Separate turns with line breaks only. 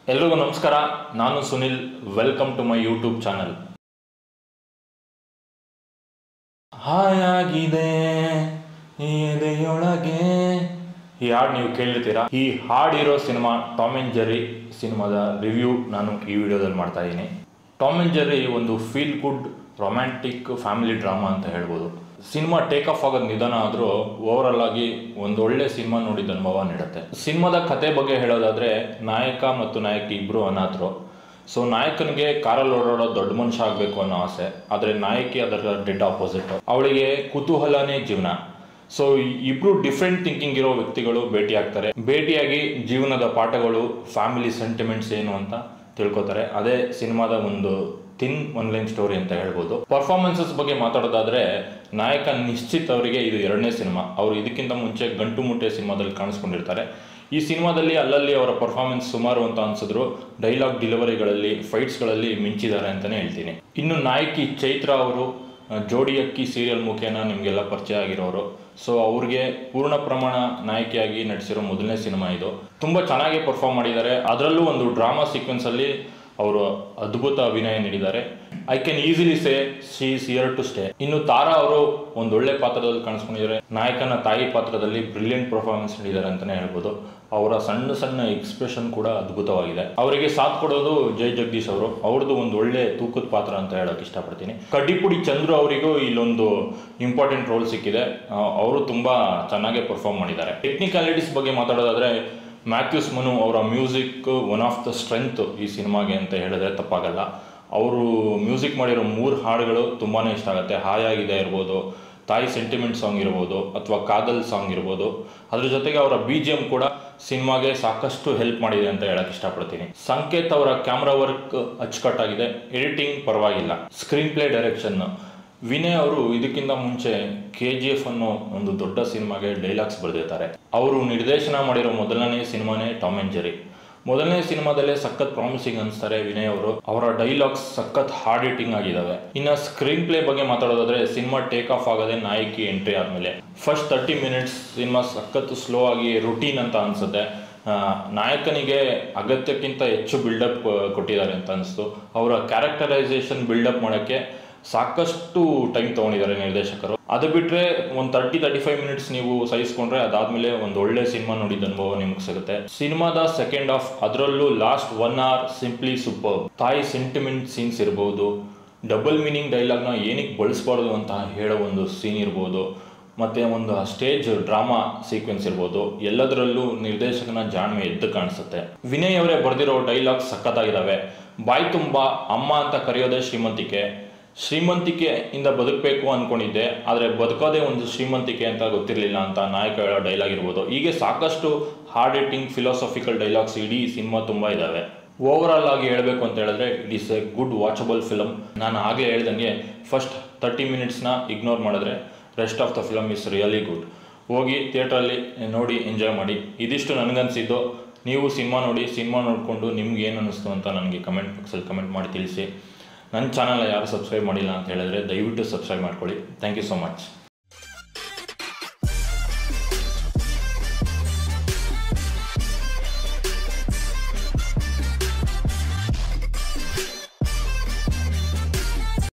ಎಲ್ರಿಗೂ ನಮಸ್ಕಾರ ನಾನು Sunil welcome to my YouTube channel ಹಾಯಾಗಿದೆ ಈ ಎದೆಯೊಳಗೆ ಈ ಹಾಡು ನೀವು ಕೇಳಿರ್ತೀರಾ ಈ ಹಾಡಿರೋ ಸಿನಿಮಾ ಟಾಮ್ ಆ್ಯಂಡ್ ಜೆರ್ರಿ ಸಿನಿಮಾದ ರಿವ್ಯೂ ನಾನು ಈ ವಿಡಿಯೋದಲ್ಲಿ ಮಾಡ್ತಾ ಇದ್ದೀನಿ ಟಾಮ್ ಆ್ಯಂಡ್ ಜೆರ್ರಿ ಒಂದು feel good romantic family drama ಅಂತ ಹೇಳ್ಬೋದು ಸಿನಿಮಾ ಟೇಕ್ ಆಫ್ ಆಗೋದು ನಿಧಾನ ಆದರೂ ಓವರಾಲ್ ಆಗಿ ಒಂದು ಒಳ್ಳೆ ಸಿನಿಮಾ ನೋಡಿದ ಅನುಭವ ನೀಡುತ್ತೆ ಸಿನಿಮಾದ ಕತೆ ಬಗ್ಗೆ ಹೇಳೋದಾದ್ರೆ ನಾಯಕ ಮತ್ತು ನಾಯಕಿ ಇಬ್ಬರು ಅನಾಥರು ಸೊ ನಾಯಕನಿಗೆ ಕಾರಲ್ಲಿ ಓಡಾಡೋ ದೊಡ್ಡ ಮನುಷ್ಯ ಆಗಬೇಕು ಅನ್ನೋ ಆಸೆ ಆದರೆ ನಾಯಕಿ ಅದರ ಡೆಡ್ ಆಪೋಸಿಟ್ ಅವಳಿಗೆ ಕುತೂಹಲನೇ ಜೀವನ ಸೊ ಇಬ್ರು ಡಿಫ್ರೆಂಟ್ ಥಿಂಕಿಂಗ್ ಇರೋ ವ್ಯಕ್ತಿಗಳು ಭೇಟಿ ಆಗ್ತಾರೆ ಭೇಟಿಯಾಗಿ ಜೀವನದ ಪಾಠಗಳು ಫ್ಯಾಮಿಲಿ ಸೆಂಟಿಮೆಂಟ್ಸ್ ಏನು ಅಂತ ತಿಳ್ಕೊತಾರೆ ಅದೇ ಸಿನಿಮಾದ ಒಂದು ಥಿನ್ ಒನ್ ಲೈನ್ ಸ್ಟೋರಿ ಅಂತ ಹೇಳ್ಬೋದು ಪರ್ಫಾರ್ಮೆನ್ಸಸ್ ಬಗ್ಗೆ ಮಾತಾಡೋದಾದ್ರೆ ನಾಯಕ ನಿಶ್ಚಿತ್ ಅವರಿಗೆ ಇದು ಎರಡನೇ ಸಿನಿಮಾ ಅವರು ಇದಕ್ಕಿಂತ ಮುಂಚೆ ಗಂಟು ಮುಟ್ಟೆ ಸಿನಿಮಾದಲ್ಲಿ ಕಾಣಿಸ್ಕೊಂಡಿರ್ತಾರೆ ಈ ಸಿನಿಮಾದಲ್ಲಿ ಅಲ್ಲಲ್ಲಿ ಅವರ ಪರ್ಫಾರ್ಮೆನ್ಸ್ ಸುಮಾರು ಅಂತ ಅನ್ಸಿದ್ರು ಡೈಲಾಗ್ ಡಿಲಿವರಿಗಳಲ್ಲಿ ಫೈಟ್ಸ್ಗಳಲ್ಲಿ ಮಿಂಚಿದ್ದಾರೆ ಅಂತಲೇ ಹೇಳ್ತೀನಿ ಇನ್ನು ನಾಯಕಿ ಚೈತ್ರ ಅವರು ಆ, ಜೋಡಿ ಅಕ್ಕಿ ಸೀರಿಯಲ್ ಮುಖೇನ ನಿಮಗೆಲ್ಲ ಪರಿಚಯ ಆಗಿರೋರು ಸೊ ಅವ್ರಿಗೆ ಪೂರ್ಣ ಪ್ರಮಾಣ ನಾಯಕಿಯಾಗಿ ನಟಿಸಿರೋ ಮೊದಲನೇ ಸಿನಿಮಾ ಇದು ತುಂಬ ಚೆನ್ನಾಗಿ ಪರ್ಫಾರ್ಮ್ ಮಾಡಿದ್ದಾರೆ ಅದರಲ್ಲೂ ಒಂದು ಡ್ರಾಮಾ ಸೀಕ್ವೆನ್ಸಲ್ಲಿ ಅವರು ಅದ್ಭುತ ಅಭಿನಯ ನೀಡಿದ್ದಾರೆ I can easily say she is here to stay ಇನ್ನು ತಾರಾ ಅವರು ಒಂದು ಒಳ್ಳೆ ಪಾತ್ರದಲ್ಲಿ ಕಾಣಿಸ್ಕೊಂಡಿದ್ದಾರೆ ನಾಯಕನ ತಾಯಿ ಪಾತ್ರದಲ್ಲಿ ಬ್ರಿಲಿಯಂಟ್ ಪರ್ಫಾರ್ಮೆನ್ಸ್ ನೀಡಿದ್ದಾರೆ ಅಂತಲೇ ಹೇಳ್ಬೋದು ಅವರ ಸಣ್ಣ ಸಣ್ಣ ಎಕ್ಸ್ಪ್ರೆಷನ್ ಕೂಡ ಅದ್ಭುತವಾಗಿದೆ ಅವರಿಗೆ ಸಾಥ್ ಕೊಡೋದು ಜೈ ಜಗದೀಶ್ ಅವರು ಅವ್ರದ್ದು ಒಂದು ಒಳ್ಳೆ ತೂಕದ ಪಾತ್ರ ಅಂತ ಹೇಳಕ್ ಇಷ್ಟಪಡ್ತೀನಿ ಕಡ್ಡಿಪುಡಿ ಚಂದ್ರು ಅವರಿಗೂ ಇಲ್ಲೊಂದು ಇಂಪಾರ್ಟೆಂಟ್ ರೋಲ್ ಸಿಕ್ಕಿದೆ ಆ, ಅವರು ತುಂಬ ಚೆನ್ನಾಗೇ ಪರ್ಫಾರ್ಮ್ ಮಾಡಿದ್ದಾರೆ ಟೆಕ್ನಿಕಾಲಿಟೀಸ್ ಬಗ್ಗೆ ಮಾತಾಡೋದಾದ್ರೆ ಮ್ಯಾಥ್ಯೂಸ್ ಮನು ಅವರ music one of the strength ಈ ಸಿನಿಮಾಗೆ ಅಂತ ಹೇಳಿದ್ರೆ ತಪ್ಪಾಗಲ್ಲ ಅವರು ಮ್ಯೂಸಿಕ್ ಮಾಡಿರೋ ಮೂರು ಹಾಡುಗಳು ತುಂಬಾ ಇಷ್ಟ ಆಗುತ್ತೆ ಹಾಯಾಗಿದೆ ಇರ್ಬೋದು ತಾಯಿ ಸೆಂಟಿಮೆಂಟ್ ಸಾಂಗ್ ಇರ್ಬೋದು ಅಥವಾ ಕಾದಲ್ ಸಾಂಗ್ ಇರ್ಬೋದು ಅದ್ರ ಜೊತೆಗೆ ಅವರ ಬಿ ಜಿ ಎಮ್ ಕೂಡ ಸಿನಿಮಾಗೆ ಸಾಕಷ್ಟು ಹೆಲ್ಪ್ ಮಾಡಿದೆ ಅಂತ ಹೇಳಕ್ ಇಷ್ಟಪಡ್ತೀನಿ ಸಂಕೇತ್ ಅವರ ಕ್ಯಾಮ್ರಾ ವರ್ಕ್ ಅಚ್ಚುಕಟ್ಟಾಗಿದೆ ಎಡಿಟಿಂಗ್ ಪರವಾಗಿಲ್ಲ ಸ್ಕ್ರೀನ್ ಪ್ಲೇ ಡೈರೆಕ್ಷನ್ ವಿನಯ್ ಅವರು ಇದಕ್ಕಿಂತ ಮುಂಚೆ ಕೆ ಜಿ ಎಫ್ ಅನ್ನೋ ಒಂದು ದೊಡ್ಡ ಸಿನಿಮಾಗೆ ಡೈಲಾಗ್ಸ್ ಬರೆದಿರ್ತಾರೆ ಅವರು ನಿರ್ದೇಶನ ಮಾಡಿರೋ ಮೊದಲನೇ ಸಿನಿಮಾನೇ ಟಾಮ್ ಆ್ಯಂಡ್ ಜೆರಿ ಮೊದಲನೇ ಸಿನಿಮಾದಲ್ಲೇ ಸಖತ್ ಪ್ರಾಮಿಸಿಂಗ್ ಅನಿಸ್ತಾರೆ ವಿನಯ್ ಅವರು ಅವರ ಡೈಲಾಗ್ಸ್ ಸಖತ್ ಹಾರ್ಡ್ ಹಿಟ್ಟಿಂಗ್ ಆಗಿದಾವೆ ಇನ್ನು ಸ್ಕ್ರೀನ್ ಪ್ಲೇ ಬಗ್ಗೆ ಮಾತಾಡೋದಾದ್ರೆ ಸಿನಿಮಾ ಟೇಕ್ ಆಫ್ ಆಗದೆ ನಾಯಕಿ ಎಂಟ್ರಿ ಆದಮೇಲೆ ಫಸ್ಟ್ ತರ್ಟಿ ಮಿನಿಟ್ಸ್ ಸಿನಿಮಾ ಸಖತ್ ಸ್ಲೋ ಆಗಿ ರುಟೀನ್ ಅಂತ ಅನ್ಸುತ್ತೆ ಆ, ನಾಯಕನಿಗೆ ಅಗತ್ಯಕ್ಕಿಂತ ಹೆಚ್ಚು ಬಿಲ್ಡಪ್ ಕೊಟ್ಟಿದ್ದಾರೆ ಅಂತ ಅನಿಸ್ತು ಅವರ ಕ್ಯಾರೆಕ್ಟರೈಸೇಷನ್ ಬಿಲ್ಡಪ್ ಮಾಡೋಕ್ಕೆ ಸಾಕಷ್ಟು ಟೈಮ್ ತೊಗೊಂಡಿದ್ದಾರೆ ನಿರ್ದೇಶಕರು ಅದು ಬಿಟ್ಟರೆ ಒಂದು ತರ್ಟಿ ತರ್ಟಿ ಫೈವ್ ಮಿನಿಟ್ಸ್ ನೀವು ಸಹಿಸ್ಕೊಂಡ್ರೆ ಅದಾದಮೇಲೆ ಒಂದು ಒಳ್ಳೆ ಸಿನಿಮಾ ನೋಡಿದ ಅನುಭವ ನಿಮ್ಗೆ ಸಿಗುತ್ತೆ ಸಿನಿಮಾದ ಸೆಕೆಂಡ್ ಹಾಫ್ ಅದರಲ್ಲೂ last one hour simply super ತಾಯಿ ಸೆಂಟಿಮೆಂಟ್ ಸೀನ್ಸ್ ಇರ್ಬೋದು ಡಬಲ್ ಮೀನಿಂಗ್ ಡೈಲಾಗ್ನ ಏನಕ್ಕೆ ಬಳಸಬಾರ್ದು ಅಂತ ಹೇಳೋ ಒಂದು ಸೀನ್ ಇರ್ಬೋದು ಮತ್ತು ಒಂದು ಸ್ಟೇಜ್ ಡ್ರಾಮಾ ಸೀಕ್ವೆನ್ಸ್ ಇರ್ಬೋದು ಎಲ್ಲದರಲ್ಲೂ ನಿರ್ದೇಶಕನ ಜಾಣ್ಮೆ ಎದ್ದು ಕಾಣಿಸುತ್ತೆ ವಿನಯ್ ಅವರೇ ಬರೆದಿರೋ ಡೈಲಾಗ್ಸ್ ಸಖತ್ತಾಗಿದ್ದಾವೆ ಬಾಯಿ ತುಂಬ ಅಮ್ಮ ಅಂತ ಕರೆಯೋದೇ ಶ್ರೀಮಂತಿಕೆ ಶ್ರೀಮಂತಿಕೆಯಿಂದ ಬದುಕಬೇಕು ಅಂದ್ಕೊಂಡಿದ್ದೆ ಆದರೆ ಬದುಕೋದೇ ಒಂದು ಶ್ರೀಮಂತಿಕೆ ಅಂತ ಗೊತ್ತಿರಲಿಲ್ಲ ಅಂತ ನಾಯಕ ಹೇಳೋ ಡೈಲಾಗ್ ಇರ್ಬೋದು ಹೀಗೆ ಸಾಕಷ್ಟು ಹಾರ್ಡ್ ಹಿಟ್ಟಿಂಗ್ ಫಿಲಾಸಫಿಕಲ್ ಡೈಲಾಗ್ಸ್ ಇಡೀ ಸಿನಿಮಾ ತುಂಬ ಇದ್ದಾವೆ ಓವರಾಲ್ ಆಗಿ ಹೇಳಬೇಕು ಅಂತ ಹೇಳಿದ್ರೆ it is a good watchable film ನಾನು ಆಗಲೇ ಹೇಳ್ದಂಗೆ ಫಸ್ಟ್ ತರ್ಟಿ ಮಿನಿಟ್ಸ್ನ ಇಗ್ನೋರ್ ಮಾಡಿದ್ರೆ rest of the film is really good ಹೋಗಿ ಥಿಯೇಟ್ರಲ್ಲಿ ನೋಡಿ ಎಂಜಾಯ್ ಮಾಡಿ ಇದಿಷ್ಟು ನನಗನ್ಸಿದ್ದು ನೀವು ಸಿನಿಮಾ ನೋಡಿ ಸಿನಿಮಾ ನೋಡಿಕೊಂಡು ನಿಮ್ಗೆ ಏನು ಅನ್ನಿಸ್ತು ಅಂತ ನನಗೆ ಕಮೆಂಟ್ ಬಾಕ್ಸಲ್ಲಿ ಕಮೆಂಟ್ ಮಾಡಿ ತಿಳಿಸಿ ನನ್ನ ಚಾನಲ್ ಯಾರು ಸಬ್ಸ್ಕ್ರೈಬ್ ಮಾಡಿಲ್ಲ ಅಂತ ಹೇಳಿದ್ರೆ ದಯವಿಟ್ಟು ಸಬ್ಸ್ಕ್ರೈಬ್ ಮಾಡ್ಕೊಳ್ಳಿ ಥ್ಯಾಂಕ್ ಯು ಸೊ ಮಚ್